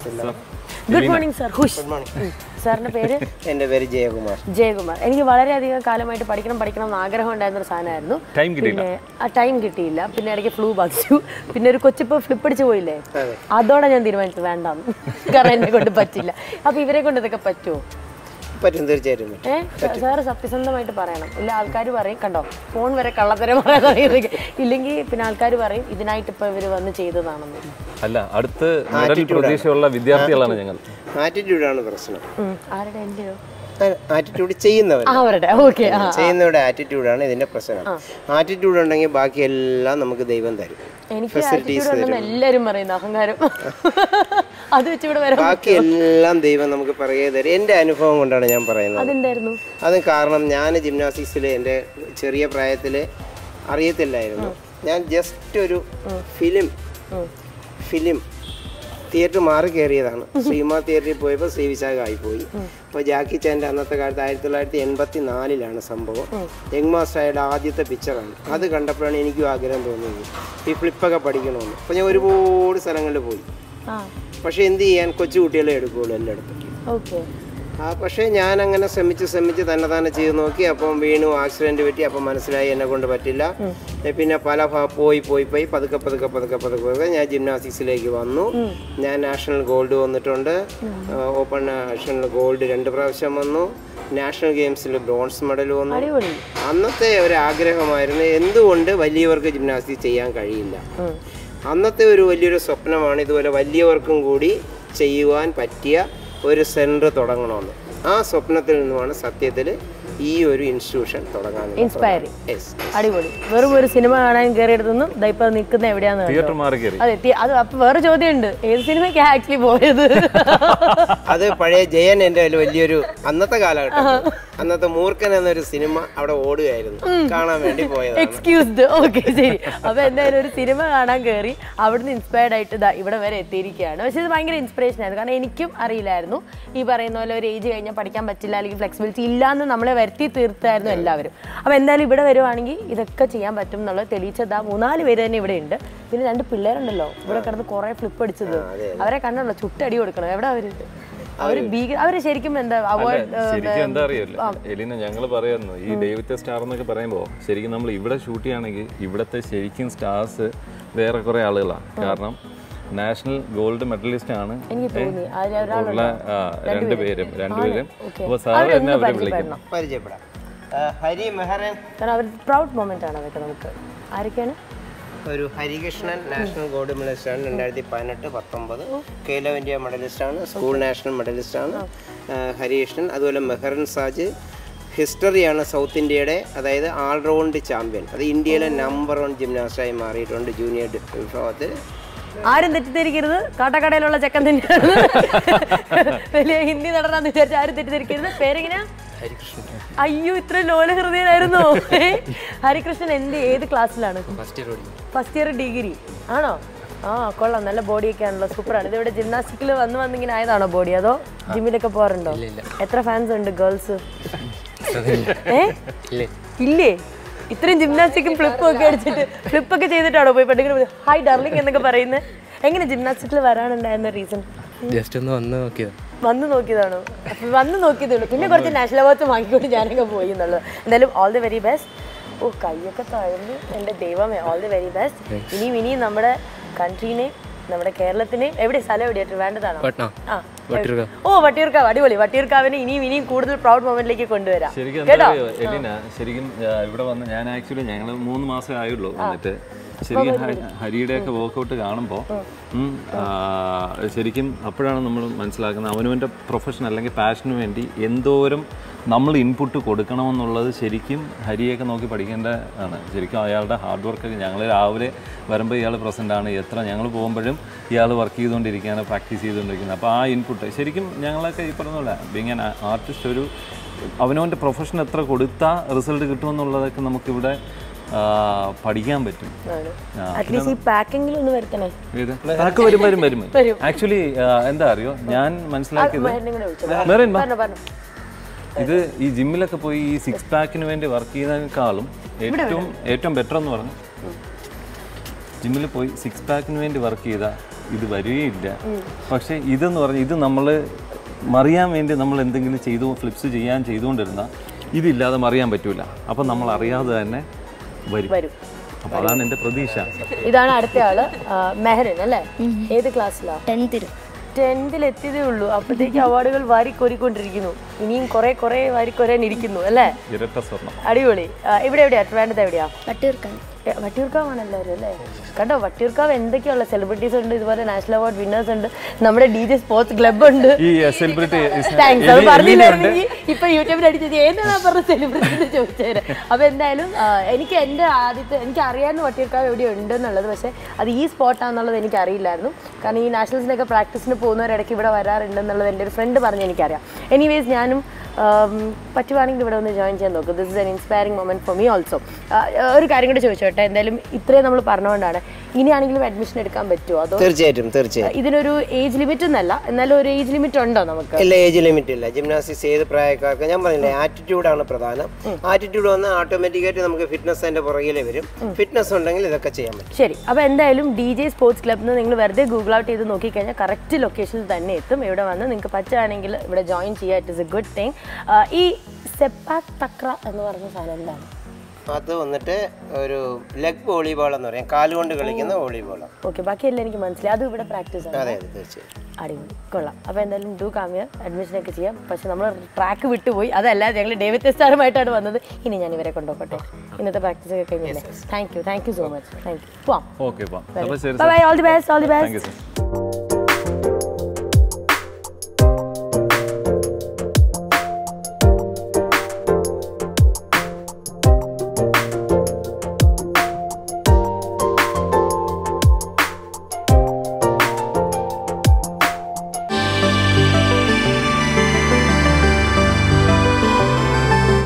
Good morning sir hush സാറിന്റെ പേര് എൻ്റെ പേര് ജയകുമാർ ജയകുമാർ എനിക്ക് വളരെയധികം കാലമായിട്ട് പഠിക്കണം പഠിക്കണം എന്ന് ആഗ്രഹം ഉണ്ടായിരുന്ന ഒരു സാധനമായിരുന്നു ടൈം കിട്ടിയില്ല പിന്നെ ആ ടൈം കിട്ടിയില്ല പിന്നെ ഇടയ്ക്ക് ഫ്ലൂ ബാധിച്ചു പിന്നെ ഒരു കൊച്ചിപ്പോ ഫ്ലിപ്പ് അടിച്ച് പോയില്ലേ അതോടെ ഞാൻ തീരുമാനിച്ചു വേണ്ടാന്ന് കാരണം എന്നെ കൊണ്ട് പറ്റില്ല അപ്പൊ ഇവരെ കൊണ്ട് ഇതൊക്കെ പറ്റുമോ പറ്റും തീർച്ചയായിട്ടും പറ്റും ഏഹ് സാറ് സത്യസന്ധമായിട്ട് പറയണം ഇല്ല ആൾക്കാർ പറയും കണ്ടോ ഫോൺ വരെ കള്ളത്തരം പറയാൻ തുടങ്ങിയത് ഇല്ലെങ്കിൽ പിന്നെ ആൾക്കാർ പറയും ഇതിനായിട്ട് ഇപ്പൊ ഇവര് വന്ന് ചെയ്തതാണെന്ന് അല്ല അടുത്ത് മെഡൽ പ്രതീക്ഷയുള്ള വിദ്യാർത്ഥികളാണ് ഞങ്ങൾ ആറ്റിറ്റ്യൂഡാണ് പ്രശ്നം ഉം. ആരുടെ എന്റെയോ ആറ്റിറ്റ്യൂഡ് ചെയ്യുന്നവർ ആ അവരുടെ ഓക്കെ ആ ചെയ്യുന്നവരുടെ ആറ്റിറ്റ്യൂഡാണ് ഇതിന്റെ പ്രശ്നം ആറ്റിറ്റ്യൂഡ് ഉണ്ടെങ്കിൽ ബാക്കി എല്ലാം നമുക്ക് ദൈവം തരും എനിക്ക് ആറ്റിറ്റ്യൂഡ് ഉണ്ടെന്ന് എല്ലാരും പറയുന്നു അഹങ്കാരം അത് വെച്ച് ഇവിടെ വരാൻ ബാക്കി എല്ലാം ദൈവം നമുക്ക് പറയുക തരും എൻ്റെ അനുഭവം കൊണ്ടാണ് ഞാൻ പറയുന്നത് അതെന്തായിരുന്നു അത് കാരണം ഞാൻ ജിംനാസ്റ്റിക്സിൽ എൻ്റെ ചെറിയ പ്രായത്തിൽ അറിയത്തില്ലായിരുന്നു ഞാൻ ജസ്റ്റ് ഒരു ഫിലിം ഫിലിം തിയേറ്റർ മാറി കയറിയതാണ് ശ്രീമാ തിയേറ്ററിൽ പോയപ്പോൾ ശ്രീ വിശാഖായിപ്പോയി അപ്പോൾ ജാക്കി ചാൻ്റെ അന്നത്തെ കാലത്ത് ആയിരത്തി തൊള്ളായിരത്തി എൺപത്തി നാലിലാണ് സംഭവം യങ് മാസ്റ്ററായുടെ ആദ്യത്തെ പിക്ചറാണ് അത് കണ്ടപ്പോഴാണ് എനിക്കും ആഗ്രഹം തോന്നിയത് ഈ ഫ്ലിപ്പൊക്കെ പഠിക്കണമെന്ന് അപ്പോൾ ഞാൻ ഒരുപാട് സ്ഥലങ്ങളിൽ പോയി ആ പക്ഷേ എന്ത് ചെയ്യാൻ കൊച്ചു കുട്ടികളെ എടുക്കുകയുള്ളൂ എല്ലായിടത്തും ഓക്കെ ആ പക്ഷേ ഞാൻ അങ്ങനെ ശ്രമിച്ച് ശ്രമിച്ച് തന്നെ തന്നെ ചെയ്ത് നോക്കി അപ്പം വീണു ആക്സിഡന്റ് പറ്റി അപ്പം മനസ്സിലായി എന്നെ കൊണ്ട് പറ്റില്ല ഏ, പിന്നെ പല ഭാ- പോയി പോയി പോയി പതുക്കെ പതുക്കെ പതുക്കെ പതുക്കെ പതുക്കെ ഞാൻ ജിംനാസ്റ്റിക്സിലേക്ക് വന്നു ഞാൻ നാഷണൽ ഗോൾഡ് വന്നിട്ടുണ്ട് ഓപ്പൺ നാഷണൽ ഗോൾഡ് രണ്ട് പ്രാവശ്യം വന്നു നാഷണൽ ഗെയിംസിൽ ബ്രോൺസ് മെഡൽ വന്നു അടിപൊളി അന്നത്തെ ഒരു ആഗ്രഹമായിരുന്നു എന്തുകൊണ്ട് വലിയവർക്ക് ജിംനാസ്റ്റിക്സ് ചെയ്യാൻ കഴിയില്ല ഉം. അന്നത്തെ ഒരു വലിയൊരു സ്വപ്നമാണ് ഇതുപോലെ വലിയവർക്കും കൂടി ചെയ്യുവാൻ പറ്റിയ ഒരു സെൻറ്റർ തുടങ്ങണമെന്ന് ആ സ്വപ്നത്തിൽ നിന്നുമാണ് സത്യത്തിൽ ഈ ഒരു ഇൻസ്റ്റിറ്റ്യൂഷൻ തുടങ്ങാൻ ഇൻസ്പയറിംഗ് യെസ് അടിപൊളി വെറും ഒരു സിനിമ കാണാൻ കയറിയെടുത്തൊന്നും ദാ ഇപ്പൊ നിൽക്കുന്ന എവിടെയാന്ന് കണ്ടോ? തിയേറ്റർ മാറി കയറി അതെ തി- അത് അപ്പൊ വേറെ ചോദ്യമുണ്ട് ഏത് സിനിമയ്ക്കാ ആക്ച്വലി പോയത് അത് പഴയ ജയൻ എൻ്റെ കയ്യിൽ വലിയൊരു അന്നത്തെ കാലഘട്ടം അന്നത്തെ മൂർഖൻ എന്നൊരു സിനിമ അവിടെ ഓടുകയായിരുന്നു കാണാൻ വേണ്ടി പോയതാണ് എക്സ്ക്യൂസ്ഡ് ഓക്കെ ശരി അപ്പൊ എന്തായാലും ഒരു സിനിമ കാണാൻ കയറി അവിടുന്ന് ഇൻസ്പയർഡ് ആയിട്ട് ദാ ഇവിടെ വരെ എത്തിയിരിക്കുകയാണ് പക്ഷെ ഇത് ഭയങ്കര ഇൻസ്പിറേഷൻ ആയിരുന്നു കാരണം എനിക്കും അറിയില്ലായിരുന്നു ഈ പറയുന്ന പോലെ ഒരു ഏജ് കഴിഞ്ഞാൽ പഠിക്കാൻ പറ്റില്ല അല്ലെങ്കിൽ ഫ്ലെക്സിബിലിറ്റി ഇല്ലാന്ന് നമ്മളെ വരുത്തി തീർത്തായിരുന്നു എല്ലാവരും അപ്പൊ എന്തായാലും ഇവിടെ വരുവാണെങ്കിൽ ഇതൊക്കെ ചെയ്യാൻ പറ്റും എന്നുള്ളത് തെളിയിച്ചതാ മൂന്നാല് പേര് തന്നെ ഇവിടെ ഉണ്ട് പിന്നെ രണ്ട് പിള്ളേരുണ്ടല്ലോ ഇവിടെ കിടന്ന് കുറെ ഫ്ലിപ്പ് അടിച്ചത് അവരെ കണ്ടല്ലോ ചുട്ടടി കൊടുക്കണം എവിടെ അവര് അവര് ഭീകര അവര് ശരിക്കും എന്താ അവോയ്ഡ് ശരിക്കും എന്താ അറിയില്ല എലിന ഞങ്ങൾ പറയുന്നു ഈ ദൈവത്തെ സ്റ്റാർ എന്നൊക്കെ പറയുമ്പോൾ ശരിക്കും നമ്മൾ ഇവിടെ ഷൂട്ട് ചെയ്യുകയാണെങ്കിൽ ഇവിടുത്തെ ശരിക്കും സ്റ്റാർസ് വേറെ കുറെ ആളുകളാണ് കാരണം നാഷണൽ ഗോൾഡ് മെഡലിസ്റ്റ് ആണ് എനിക്ക് തോന്നി അതിൽ ഒരാൾ ഉള്ള ആ, രണ്ടുപേരും രണ്ടുപേരും അപ്പോൾ സാറ് തന്നെ അവരെ വിളിക്കും പരിചയപ്പെടാം ആ, ഹരി മെഹറൻ കാരണം അവർ പ്രൗഡ് മൊമെന്റ് ആണ് അതൊക്കെ നമുക്ക് ആരൊക്കെയാണ് ഒരു ഹരികൃഷ്ണൻ നാഷണൽ ഗോൾഡ് മെഡലിസ്റ്റ് ആണ് രണ്ടായിരത്തി പതിനെട്ട് പത്തൊമ്പത് കേലോ ഇന്ത്യ മെഡലിസ്റ്റ് ആണ് സ്കൂൾ നാഷണൽ മെഡലിസ്റ്റ് ആണ് ആ, ഹരികൃഷ്ണൻ അതുപോലെ മെഹറൻ സാജ് ഹിസ്റ്ററിയാണ് സൗത്ത് ഇന്ത്യയുടെ അതായത് ഓൾറൗണ്ട് ചാമ്പ്യൻ അത് ഇന്ത്യയിലെ നമ്പർ വൺ ജിംനാസ്റ്റായി മാറിയിട്ടുണ്ട് ജൂനിയർ വിഭാഗത്തിൽ ആരും തെറ്റിദ്ധരിക്കരുത് കാട്ടക്കടയിലുള്ള ചെക്കൻ തന്നെയാണ് വലിയ ഹിന്ദി നടനാന്ന് വിചാരിച്ച ആരും തെറ്റിദ്ധരിക്കരുത് പേരെങ്ങനെയാ അയ്യോ ഇത്ര ലോല ഹൃദയനായിരുന്നോ ഹരികൃഷ്ണൻ എന്ത് ഏത് ക്ലാസ്സിലാണ് ഫസ്റ്റ് ഇയർ ഡിഗ്രി ആണോ ആ കൊള്ളാം നല്ല ബോഡിയൊക്കെ ആണല്ലോ സൂപ്പറാണ് ഇതിവിടെ ജിംനാസ്റ്റിക്കിൽ വന്ന് വന്ന് ഇങ്ങനെ ആയതാണോ ബോഡി അതോ ജിമ്മിലൊക്കെ പോകാറുണ്ടോ എത്ര ഫാൻസ് ഉണ്ട് ഗേൾസ് ഏ ഇല്ലേ ഇത്രയും ജിംനാസ്റ്റിക്കും ഫ്ലിപ്പും ഒക്കെ അടിച്ചിട്ട് ഫ്ലിപ്പൊക്കെ ചെയ്തിട്ടാണോ പോയി പെട്ടെന്ന് ഹായ് ഡാർലിംഗ് എന്നൊക്കെ പറയുന്നത് എങ്ങനെ ജിംനാസ്റ്റിക്കിൽ വരാനുണ്ടായിരുന്ന റീസൺ ജസ്റ്റ് ഒന്ന് വന്ന് നോക്കിയത് വന്ന് നോക്കിയതാണോ അപ്പൊ വന്ന് നോക്കിയതേ ഉള്ളൂ പിന്നെ കുറച്ച് നാഷണൽ അവാർഡ്സ് വാങ്ങിക്കൊണ്ട് ഞാനൊക്കെ പോയി എന്നുള്ളത് എന്തായാലും ഓൾ ദി വെരി ബെസ്റ്റ് ഓ കൈയൊക്കെ തഴഞ്ഞു എൻ്റെ ദൈവമേ ഓൾ ദി വെരി ബെസ്റ്റ് ഇനിയും ഇനിയും നമ്മുടെ കൺട്രീനെയും നമ്മുടെ കേരളത്തിനെയും എവിടെ സ്ഥലം എവിടെയാ ട്രിവാൻഡ്രത്താണോ പട്ന ആ വട്ടിയൂർക്ക ഓ വട്ടിയൂർക്കാവ് അടിപൊളി വട്ടിയൂർക്കാവിനെ ഇനിയും ഇനിയും കൂടുതൽ പ്രൗഡ് മൊമെന്റിലേക്ക് കൊണ്ടുവരാം ശരിക്കും എന്താ അറിയോ എലിന ശരിക്കും ആ, ഇവിടെ വന്ന് ഞാൻ ആക്ച്വലി ഞങ്ങൾ മൂന്ന് മാസമേ ആയുള്ളൂ വന്നിട്ട് ശരിക്കും ഹ- ഹരിയുടെയൊക്കെ വർക്കൗട്ട് കാണുമ്പോൾ ശരിക്കും അപ്പോഴാണ് നമ്മൾ മനസ്സിലാക്കുന്നത് അവനവൻ്റെ പ്രൊഫഷൻ അല്ലെങ്കിൽ പാഷന് വേണ്ടി എന്തോരം നമ്മൾ ഇൻപുട്ട് കൊടുക്കണമെന്നുള്ളത് ശരിക്കും ഹരിയൊക്കെ നോക്കി പഠിക്കേണ്ട ആണ് ശരിക്കും അയാളുടെ ഹാർഡ് വർക്കൊക്കെ ഞങ്ങൾ രാവിലെ വരുമ്പോൾ ഇയാൾ പ്രസൻ്റ് ആണ് എത്ര ഞങ്ങൾ പോകുമ്പോഴും ഇയാൾ വർക്ക് ചെയ്തുകൊണ്ടിരിക്കുകയാണ് പ്രാക്ടീസ് ചെയ്തുകൊണ്ടിരിക്കുന്നത് അപ്പോൾ ആ ഇൻപുട്ട് ശരിക്കും ഞങ്ങളൊക്കെ ഈ പറഞ്ഞ പോലെ ബീങ് ആൻ ആർട്ടിസ്റ്റ് ഒരു അവനവൻ്റെ പ്രൊഫഷൻ എത്ര കൊടുത്താൽ റിസൾട്ട് കിട്ടുമെന്നുള്ളതൊക്കെ നമുക്കിവിടെ ആ, പഠിക്കാൻ പറ്റും ആ, അറ്റ്ലീസ്റ്റ് ഈ പാക്കിങ്ങിൽ ഒന്ന് വരുത്തണേ ഏത് പാക്ക് വരും വരും വരും ആക്ച്വലി എന്താ അറിയോ ഞാൻ മനസ്സിലാക്കിയത് മരുന്നും കൂടെ ഒഴിച്ചോ. മെറിൻ വാ. പറഞ്ഞോ, പറഞ്ഞോ. ഇത് ഈ ജിമ്മിലൊക്കെ പോയി ഈ സിക്സ് പാക്കിന് വേണ്ടി വർക്ക് ചെയ്യുന്നതിനേക്കാളും ഏറ്റവും ഏറ്റവും ബെറ്റർ എന്ന് പറഞ്ഞു ജിമ്മിൽ പോയി സിക്സ് പാക്കിന് വേണ്ടി വർക്ക് ചെയ്ത ഇത് വരികയില്ല പക്ഷേ ഇതെന്ന് പറഞ്ഞാൽ ഇത് നമ്മൾ മറിയാൻ വേണ്ടി നമ്മൾ എന്തെങ്കിലും ചെയ്തു ഫ്ലിപ്സ് ചെയ്യാൻ ചെയ്തുകൊണ്ടിരുന്ന ഇതില്ലാതെ മറിയാൻ പറ്റൂല അപ്പം നമ്മൾ അറിയാതെ തന്നെ വരും വരും അപ്പോൾ അതാണ് എൻ്റെ പ്രതീക്ഷ ഇതാണ് അടുത്ത ആള് ആ, മെഹറിൻ അല്ലേ ഏത് ക്ലാസ്സിലാ ടെൻത്തിൽ ടെൻത്തിൽ എത്തിയതേ ഉള്ളൂ അപ്പോഴത്തേക്ക് അവാർഡുകൾ വാരിക്കോരിക്കൊണ്ടിരിക്കുന്നു ഇനിയും കുറെ കുറെ വാരിക്കൊരാൻ ഇരിക്കുന്നു അല്ലേ ഇരട്ട സ്വർണം അടിപൊളി ആ, ഇവിടെ എവിടെയാ ട്രിവാൻഡത്ത് എവിടെയാ പട്ടിയൂർക്കാൻ ഏ, വട്ടിയൂർക്കാവാണ് എല്ലാവരും അല്ലേ കണ്ടോ വട്ടിയൂർക്കാവ് എന്തൊക്കെയുള്ള സെലിബ്രിറ്റീസ് ഉണ്ട് ഇതുപോലെ നാഷണൽ അവാർഡ് വിന്നേഴ്സ് ഉണ്ട് നമ്മുടെ ഡി ജെ സ്പോർട്സ് ക്ലബ് ഉണ്ട് ഈ സെലിബ്രിറ്റി താങ്ക്സ് അത് പറഞ്ഞില്ലായിരുന്നെങ്കിൽ ഇപ്പൊ യൂട്യൂബിൽ അടിച്ചത് ഏതാണ് പറഞ്ഞ സെലിബ്രിറ്റി എന്ന് ചോദിച്ചേരെ അപ്പൊ എന്തായാലും ആ, എനിക്ക് എന്റെ ആദ്യത്തെ എനിക്ക് അറിയാവുന്ന വട്ടിയൂർക്കാവ് എവിടെ ഉണ്ട് എന്നുള്ളത് പക്ഷേ അത് ഈ സ്പോട്ടാണെന്നുള്ളത് എനിക്ക് അറിയില്ലായിരുന്നു കാരണം ഈ നാഷണൽസിനൊക്കെ പ്രാക്ടീസിന് പോകുന്നവരിടയ്ക്ക് ഇവിടെ വരാറുണ്ടെന്നുള്ളത് എൻ്റെ ഒരു ഫ്രണ്ട് പറഞ്ഞ് എനിക്കറിയാം എനിവേസ് ഞാനും ആം, പറ്റുവാണെങ്കിൽ ഇവിടെ ഒന്ന് ജോയിൻ ചെയ്യാൻ നോക്കും this is an inspiring moment for me also ഒരു കാര്യം കൂടി ചോദിച്ചോട്ടെ എന്തായാലും ഇത്രയും നമ്മൾ പറഞ്ഞുകൊണ്ടാണ് ഇനിയാണെങ്കിലും അഡ്മിഷൻ എടുക്കാൻ പറ്റുമോ അതോ തീർച്ചയായിട്ടും തീർച്ചയായിട്ടും ഇതിനൊരു ഏജ് ലിമിറ്റ് എന്നല്ല എന്നാലും ഒരു ഏജ് ലിമിറ്റ് ഉണ്ടോ നമുക്ക് ഇല്ല ഏജ് ലിമിറ്റ് ഇല്ല ജിംനാസ്റ്റിക്സ് ഏത് പ്രായക്കാർക്ക് ഞാൻ പറഞ്ഞില്ലേ ആറ്റിറ്റ്യൂഡാണ് പ്രധാനം ആറ്റിറ്റ്യൂഡ് വന്നാൽ ഓട്ടോമാറ്റിക്കായിട്ട് നമുക്ക് ഫിറ്റ്നസ് അതിന്റെ പുറകിലെ വരും ഫിറ്റ്നസ് ഉണ്ടെങ്കിൽ ഇതൊക്കെ ചെയ്യാൻ പറ്റും ശരി അപ്പോൾ എന്തായാലും ഡി ജെ സ്പോർട്സ് ക്ലബ് എന്ന് നിങ്ങൾ വെറുതെ ഗൂഗിൾ ഔട്ട് ചെയ്ത് നോക്കിക്കഴിഞ്ഞാൽ കറക്റ്റ് ലൊക്കേഷനിൽ തന്നെ എത്തും ഇവിടെ വന്ന് നിങ്ങൾക്ക് പറ്റുകയാണെങ്കിൽ ഇവിടെ ജോയിൻ ചെയ്യുക it is a good thing ഈ സെപ്പാക് തക്ര എന്ന് പറഞ്ഞ സാധനം എന്താണ് അത് വന്നിട്ട് ഒരു ലെഗ് വോളിബോൾ എന്ന് പറയും കാലുകൊണ്ട് കളിക്കുന്ന വോളിബോൾ ഓക്കെ ബാക്കിയെല്ലാം എനിക്ക് മനസ്സിലായി അതും ഇവിടെ പ്രാക്ടീസ് ആണ് അതെ അതെ തീർച്ചയായും അടിപൊളി കൊള്ളാം അപ്പോൾ എന്തായാലും ഡു കാമിയ അഡ്മിഷനൊക്കെ ചെയ്യാം പക്ഷെ നമ്മൾ ട്രാക്ക് വിട്ടുപോയി അതല്ല ഞങ്ങൾ ഡേവിഡ് സ്റ്റാറുമായിട്ടാണ് വന്നത് ഇനി ഞാൻ ഇവരെ കൊണ്ടുപോകട്ടെ ഇന്നത്തെ പ്രാക്ടീസ് ഒക്കെ കഴിഞ്ഞില്ലേ thank you thank you so much thank you പോവാം ഓക്കെ അപ്പം അപ്പോൾ ശരി bye bye all the best all the thank you best sir